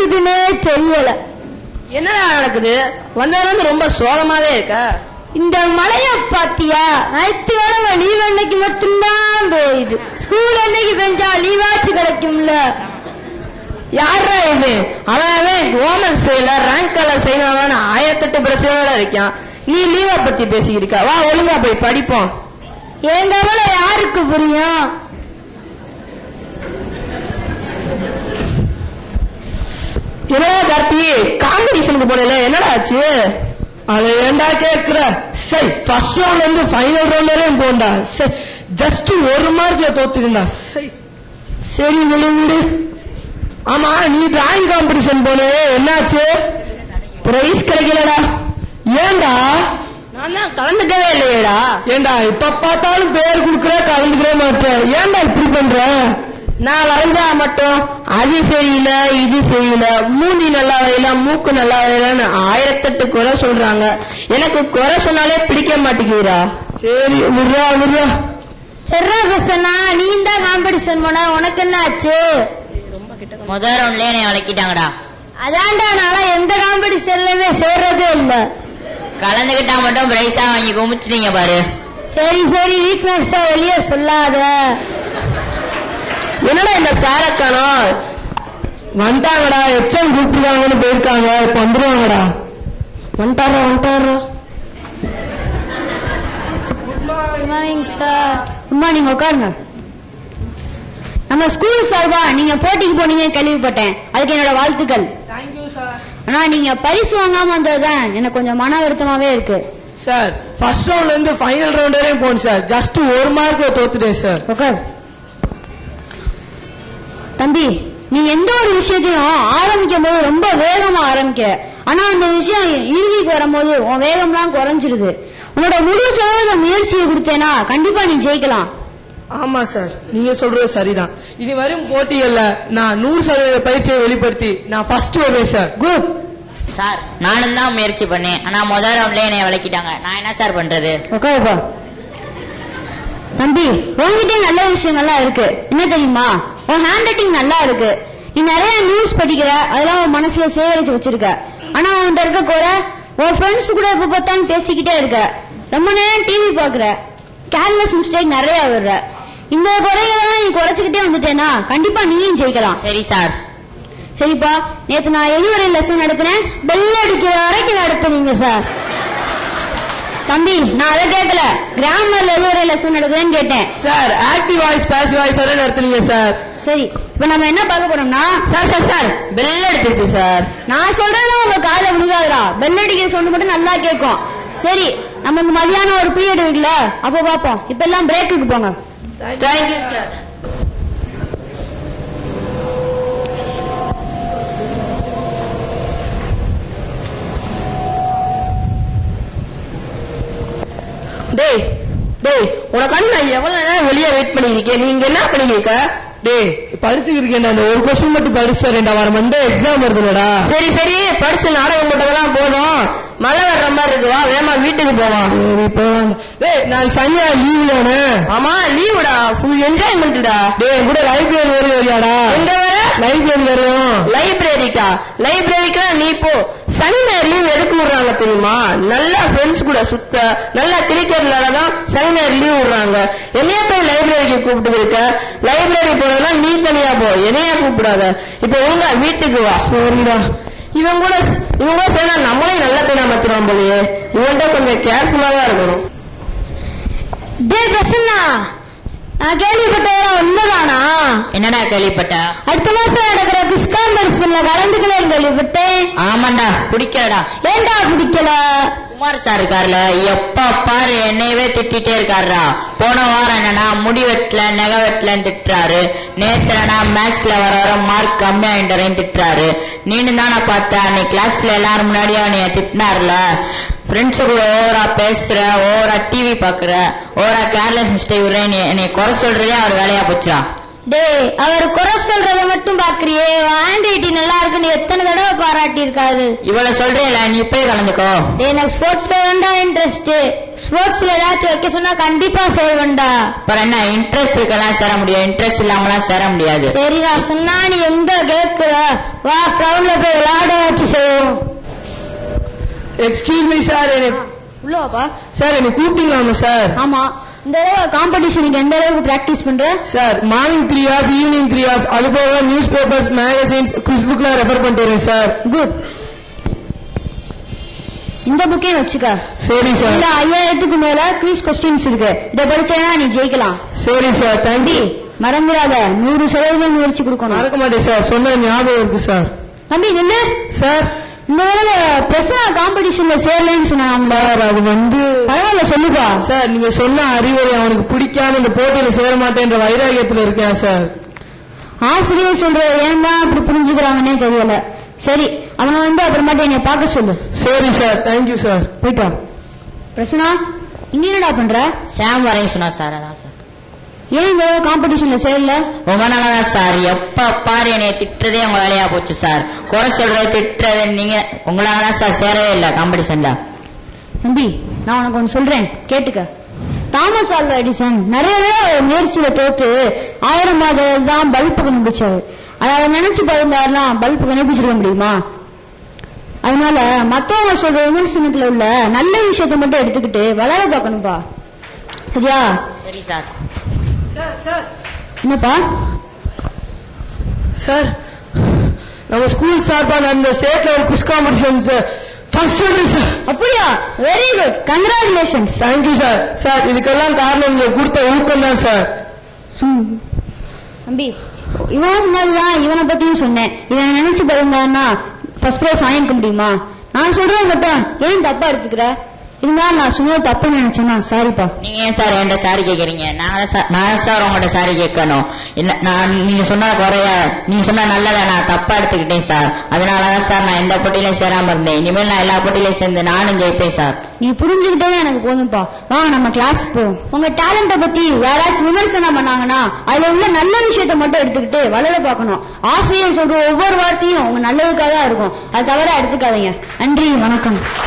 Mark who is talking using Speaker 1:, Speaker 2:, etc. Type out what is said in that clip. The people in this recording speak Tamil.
Speaker 1: நடக்குதுன்னே தெரியல
Speaker 2: என்னடா நடக்குது வந்ததுல இருந்து ரொம்ப சோகமாவே இருக்க
Speaker 1: இந்த மழைய பாத்தியா ஞாயிற்றுக்கிழமை லீவ் அன்னைக்கு மட்டும்தான் பெய்யுது ஸ்கூல் அன்னைக்கு பெஞ்சா லீவாச்சு கிடைக்கும்ல
Speaker 2: யாரா இது அவன் அவன் கவர்மெண்ட் ஃபெயில ரேங்க் கலர் செய்யணும் ஆயிரத்தெட்டு பிரச்சனையோட இருக்கான் நீ லீவா பத்தி பேசிக்கிருக்க வா ஒழுங்கா போய் படிப்போம்
Speaker 1: என் கவலை யாருக்கு புரியும்
Speaker 2: என்னடா கார்த்தி காம்படிஷனுக்கு போனல என்னடா ஆச்சு அதை ஏன்டா கேக்குற சை ஃபர்ஸ்ட் ரவுண்ட்ல இருந்து ஃபைனல் ரவுண்ட் வரையும் போண்டா சை ஜஸ்ட் ஒரு மார்க்ல தோத்துக்கண்டா சை சரி விடு ஆமா நீ டிராயிங் காம்படிஷன் போன என்னாச்சு பிரைஸ் கிடைக்கலடா ஏன்டா நான் தான் கலந்துக்கவே இல்லையேடா ஏன்டா இப்ப பார்த்தாலும் பேர் குடுக்கற கலந்துக்கவே மாட்டேன் ஏன்டா இப்படி பண்ற நான் வரைஞ்சா மட்டும் அது சரியில்லை இது சரியில்லை மூஞ்சி நல்லா வரையில மூக்கு நல்லா வரையிலன்னு ஆயிரத்தெட்டு குறை சொல்றாங்க எனக்கு குறை சொன்னாலே பிடிக்க மாட்டேங்குதுடா சரி விடுறா விடுறா
Speaker 1: சரிடா பிரசன்னா நீ தான் காம்படிஷன் போன உனக்கு என்ன ஆச்சு
Speaker 3: முதல் ரவுண்ட்லயே என்னை வளக்கிட்டாங்கடா
Speaker 1: அதான்டா நான் எந்த காம்படிஷன்லயுமே சேர்றதே இல்ல
Speaker 3: கலந்துகிட்டா மட்டும் பிரைஸா வாங்கி குமிச்சிட்டீங்க பாரு
Speaker 1: சரி சரி வீக்னஸ் வெளியே சொல்லாத
Speaker 2: என்னடா இந்த சார காணோம் வந்துட்டாங்கடா எச்எம் கூப்பிடுவாங்கன்னு போயிருக்காங்க இப்ப வந்துருவாங்கடா வந்துட்டாரா வந்துட்டாரா
Speaker 1: good morning sir good morning உட்காருங்க நம்ம ஸ்கூல் சார்பா நீங்க போட்டிக்கு போனீங்கன்னு கேள்விப்பட்டேன் அதுக்கு என்னோட வாழ்த்துக்கள் ஆனா நீங்க பரிசு வாங்காம வந்ததுதான் எனக்கு கொஞ்சம் மன வருத்தமாவே இருக்கு
Speaker 2: சார் ஃபர்ஸ்ட் ரவுண்ட்ல இருந்து ஃபைனல் ரவுண்ட் வரையும் போகணும் சார் ஜஸ்ட் ஒரு மார்க்ல தோத்துட்டேன் சார்
Speaker 1: உட்கார் தம்பி நீ எந்த ஒரு விஷயத்தையும் ஆரம்பிக்கும் போது ரொம்ப வேகமா ஆரம்பிக்க ஆனா அந்த விஷயம் இறுதிக்கு வரும்போது உன் வேகம்லாம் குறைஞ்சிருது உன்னோட முழு சதவீத முயற்சியை கொடுத்தேனா கண்டிப்பா நீ ஜெயிக்கலாம்
Speaker 2: ஆமா சார் நீங்க சொல்றது சரிதான் இனி வரும் போட்டிகள்ல நான் நூறு சதவீத பயிற்சியை வெளிப்படுத்தி நான் ஃபர்ஸ்ட் வருவேன் சார்
Speaker 1: குட்
Speaker 3: சார் நானும் தான் முயற்சி பண்ணேன் ஆனா முதல் ரவுண்ட்லயே என்னை விளக்கிட்டாங்க நான் என்ன சார் பண்றது
Speaker 1: உட்காருப்பா தம்பி உன்கிட்ட நல்ல விஷயங்கள்லாம் இருக்கு என்ன தெரியுமா உன் ஹேண்ட் ரைட்டிங் நல்லா இருக்கு நீ நிறைய நியூஸ் படிக்கிற அதெல்லாம் உன் மனசுல சேகரிச்சு வச்சிருக்க ஆனா உன்கிட்ட இருக்க குறை உன் ஃப்ரெண்ட்ஸ் கூட எப்ப பார்த்தாலும் பேசிக்கிட்டே இருக்க ரொம்ப நேரம் டிவி பாக்குற கேர்லெஸ் மிஸ்டேக் நிறைய வர்ற இந்த குறைகளெல்லாம் நீ குறைச்சிக்கிட்டே வந்துட்டேனா கண்டிப்பா நீயும் ஜெயிக்கலாம்
Speaker 3: சரி சார்
Speaker 1: சரிப்பா நேத்து நான் எதுவரை லெசன் நடத்தினேன் பெல் அடிக்கிற வரைக்கும் நடத்துனீங்க சார் தம்பி நான் அதை கேட்கல கிராமர்ல எதுவரை லெசன் நடக்குதுன்னு கேட்டேன்
Speaker 2: sir active voice passive voice வரை நடத்துனீங்க சார்
Speaker 1: சரி இப்ப நம்ம என்ன பார்க்க போறோம்னா
Speaker 2: சார் சார் சார் பெல் அடிச்சிருச்சு சார்
Speaker 1: நான் சொல்றது உங்க காதுல விழுகாதுடா பெல் அடிக்கிற சொன்ன மட்டும் நல்லா கேட்கும் சரி நமக்கு மதியானம் ஒரு பீரியட் இருக்குல்ல அப்போ பார்ப்போம் இப்ப எல்லாம் பிரேக்குக்கு போங்க
Speaker 2: தேங்க்யூ சார் டேய் டேய் உனக்காண்டி நான் எவ்வளவு நேரம் வெளியே வெயிட் பண்ணிருக்கேன் நீங்க என்ன பண்ணிருக்க டேய் படிச்சுக்கிட்டு இருக்கேன் அந்த ஒரு கொஸ்டின் மட்டும் படிச்சு வரேன்டா வர மண்டே எக்ஸாம் வருதுலடா சரி சரி படிச்ச நாடகம் போட்டதெல்லாம் போதும் மழை வர்ற மாதிரி இருக்கு வா வேமா வீட்டுக்கு போவான் சரி போவாங்க டேய் நாளைக்கு சனியா லீவ் தானே ஆமா லீவுடா ஃபுல் என்ஜாய்மெண்ட்டா டேய் கூட லைப்ரரி வரை வரியாடா எங்க வர லைப்ரரி வரையும் லைப்ரரிக்கா லைப்ரரிக்கா நீ போ சனி ஞாயிறு லீவ் எதுக்கு விடுறாங்க தெரியுமா நல்லா ஃப்ரெண்ட்ஸ் கூட சுத்த நல்லா கிரிக்கெட் விளையாடதான் சனி ஞாயிறு லீவ் விடுறாங்க என்னைய போய் லைப்ரரிக்கு கூப்பிட்டு இருக்க லைப்ரரி போறதுனா நீ தனியா போ என்னைய கூப்பிடாத இப்ப ஒழுங்கா வீட்டுக்கு வா சரிடா இவன் கூட இவன் கூட சேர்ந்தா நம்மளையும் நல்ல பேனா மாத்திருவான் போலயே இவன்கிட்ட கொஞ்சம் கேர்ஃபுல்லா தான் இருக்கணும்
Speaker 1: டே பிரசன்னா நான் கேள்விப்பட்டதெல்லாம் உண்மைதானா
Speaker 3: என்னடா கேள்விப்பட்ட
Speaker 1: அடுத்த மாசம் நடக்கிற குஸ் காம்படிஷன்ல கலந்துக்கலன்னு கேள்விப்பட்டேன்
Speaker 3: ஆமாண்டா பிடிக்கலடா
Speaker 1: ஏன்டா பிடிக்கல
Speaker 3: குமார் சார் இருக்காருல எப்ப பாரு என்னையவே திட்டிட்டே இருக்காருடா போன வாரம் என்னன்னா முடி வெட்டல நகை வெட்டலன்னு திட்டுறாரு நேத்து என்னன்னா மேக்ஸ்ல வர வர மார்க் கம்மியாயிட்டறேன்னு திட்டுறாரு நீனு தானே பார்த்த அன்னைக்கு கிளாஸ்ல எல்லாரும் முன்னாடியே அவனைய திட்டினார்ல ஃப்ரெண்ட்ஸ் கூட ஓவரா பேசுற ஓவரா டிவி பாக்குற ஓவரா கேர்லெஸ் மிஸ்டேக் விடுறேன் என்னை குறை சொல்றதே அவர் வேலையா போச்சுடா
Speaker 1: டேய் அவர் குறை சொல்றத மட்டும் பாக்குறியே ஹேண்ட் ரைட்டிங் நல்லா இருக்குன்னு எத்தனை தடவை பாராட்டி இருக்காரு
Speaker 3: இவ்வளவு சொல்றேல நீ போய் கலந்துக்கோ
Speaker 1: டேய் எனக்கு ஸ்போர்ட்ஸ்ல வேண்டாம் இன்ட்ரெஸ்ட் ஸ்போர்ட்ஸ்ல ஏதாச்சும் வைக்க சொன்னா கண்டிப்பா சேருவேன்டா
Speaker 3: அப்புறம் என்ன இன்ட்ரெஸ்ட் இருக்கலாம் சேர முடியும் இன்ட்ரெஸ்ட் இல்லாமலாம் சேர முடியாது
Speaker 1: சரிடா சொன்னா நீ எங்க கேட்கிற வா கிரவுண்ட்ல போய் விளையாட வச்சு செய்வோம்
Speaker 2: எக்ஸ்கியூஸ் மீ சார் எனக்கு
Speaker 1: உள்ள வாப்பா
Speaker 2: சார் என்னை கூப்பிட்டீங்களாமா சார்
Speaker 1: ஆமா இந்த தடவை காம்படிஷனுக்கு எந்த அளவுக்கு பிராக்டிஸ் பண்ற
Speaker 2: sir morning three hours evening three hours அது போக நியூஸ் பேப்பர்ஸ் மேகசின்ஸ் குவிஸ் புக்லாம் ரெஃபர் பண்ணிட்டு வரேன் சார்
Speaker 1: குட் இந்த புக்கே வச்சுக்க
Speaker 2: சரி சார்
Speaker 1: இல்ல ஐயாயிரத்துக்கு மேல குவிஸ் கொஸ்டின்ஸ் இருக்கு இத படிச்சேன்னா நீ ஜெயிக்கலாம்
Speaker 2: சரி சார்
Speaker 1: தம்பி
Speaker 2: தேங்க்யூ
Speaker 1: மறந்துடாத நூறு சதவீதம் முயற்சி கொடுக்கணும்
Speaker 2: மறக்க மாட்டேன் சார் சொன்ன ஞாபகம் இருக்கு சார்
Speaker 1: தம்பி நில்லு
Speaker 2: சார்
Speaker 1: இந்த தடவை பிரசனா காம்படிஷன்ல சேரலன்னு சொன்னாங்க
Speaker 2: சார் அது வந்து
Speaker 1: பரவாயில்ல சொல்லுப்பா
Speaker 2: சார் நீங்க சொன்ன அறிவுரை அவனுக்கு பிடிக்காம இந்த போட்டியில சேர மாட்டேன்ற வைராகியத்துல இருக்கேன் சார்
Speaker 1: ஆசிரியர் சொல்றது ஏன் தான் அப்படி புரிஞ்சுக்கிறாங்கன்னே தெரியல சரி அவனை வந்து அப்புறமாட்டி என்னை பார்க்க சொல்லு
Speaker 2: சரி சார் தேங்க்யூ சார்
Speaker 1: போயிட்டு வா பிரசனா இங்க என்னடா பண்ற
Speaker 3: சாம் வரைய சொன்னா சார் அதான் சார்
Speaker 1: ஏன் இந்த காம்படிஷன்ல சேரல
Speaker 3: உங்க தான் சார் எப்ப பாரு என்னைய திட்டுறதே உங்க வேலையா போச்சு சார் குறை சொல்றது திட்டுறது நீங்க உங்களால தான் சார் சேரவே இல்லை காம்படிஷன்ல
Speaker 1: தம்பி நான் உனக்கு ஒன்று சொல்றேன் கேட்டுக்க தாமஸ் ஆல்வா எடிசன் நிறைய தடவை முயற்சியில தோத்து ஆயிரம் மாதம் தான் பல்பு கண்டுபிடிச்சாரு அதை நினைச்சு பாருந்தாருன்னா பல்பு கண்டுபிடிச்சிருக்க முடியுமா அதனால மத்தவங்க சொல்ற விமர்சனத்துல உள்ள நல்ல விஷயத்தை மட்டும் எடுத்துக்கிட்டு வளர பார்க்கணும்பா சரியா
Speaker 3: சரி சார்
Speaker 2: சார் சார்
Speaker 1: என்னப்பா
Speaker 2: சார் நம்ம ஸ்கூல் சார்பா நடந்த state level quiz competition sir first வந்து சார்
Speaker 1: அப்படியா very good congratulations
Speaker 2: thank you sir sir இதுக்கெல்லாம் காரணம் நீங்க கொடுத்த ஊக்கம் தான் சார்
Speaker 1: தம்பி இவன் முன்னாடிதான் இவனை பத்தியும் சொன்னேன் இவன் நினைச்சு பாருங்கன்னா ஃபர்ஸ்ட் பிரைஸ் வாங்கிக்க முடியுமா நான் சொல்றேன் மட்டும் ஏன் தப்பா எடுத்துக்கிற இருந்தாலும் நான் சொன்னது தப்பு நினைச்சேன்னா சாரிப்பா
Speaker 3: நீங்க ஏன் சார் என்கிட்ட சாரி கேக்குறீங்க நான் தான் சார் நான் தான் சார் உங்கள்கிட்ட சாரி கேட்கணும் இல்ல நான் நீங்க சொன்ன குறைய நீங்க சொன்ன நல்லதை நான் தப்பா எடுத்துக்கிட்டேன் சார் அதனாலதான் சார் நான் எந்த போட்டியிலையும் சேராம இருந்தேன் இனிமேல் நான் எல்லா போட்டியிலையும் சேர்ந்து நானும் ஜெயிப்பேன் சார்
Speaker 1: நீ புரிஞ்சுக்கிட்டே எனக்கு போதும்பா வாங்க நம்ம கிளாஸ் போ உங்க டேலண்ட பத்தி யாராச்சும் விமர்சனம் பண்ணாங்கன்னா அதுல உள்ள நல்ல விஷயத்த மட்டும் எடுத்துக்கிட்டு வளர பார்க்கணும் ஆசிரியர் சொல்ற ஒவ்வொரு வார்த்தையும் உங்க நல்லதுக்காக தான் இருக்கும் அது தவிர எடுத்துக்காதீங்க நன்றி வணக்கம்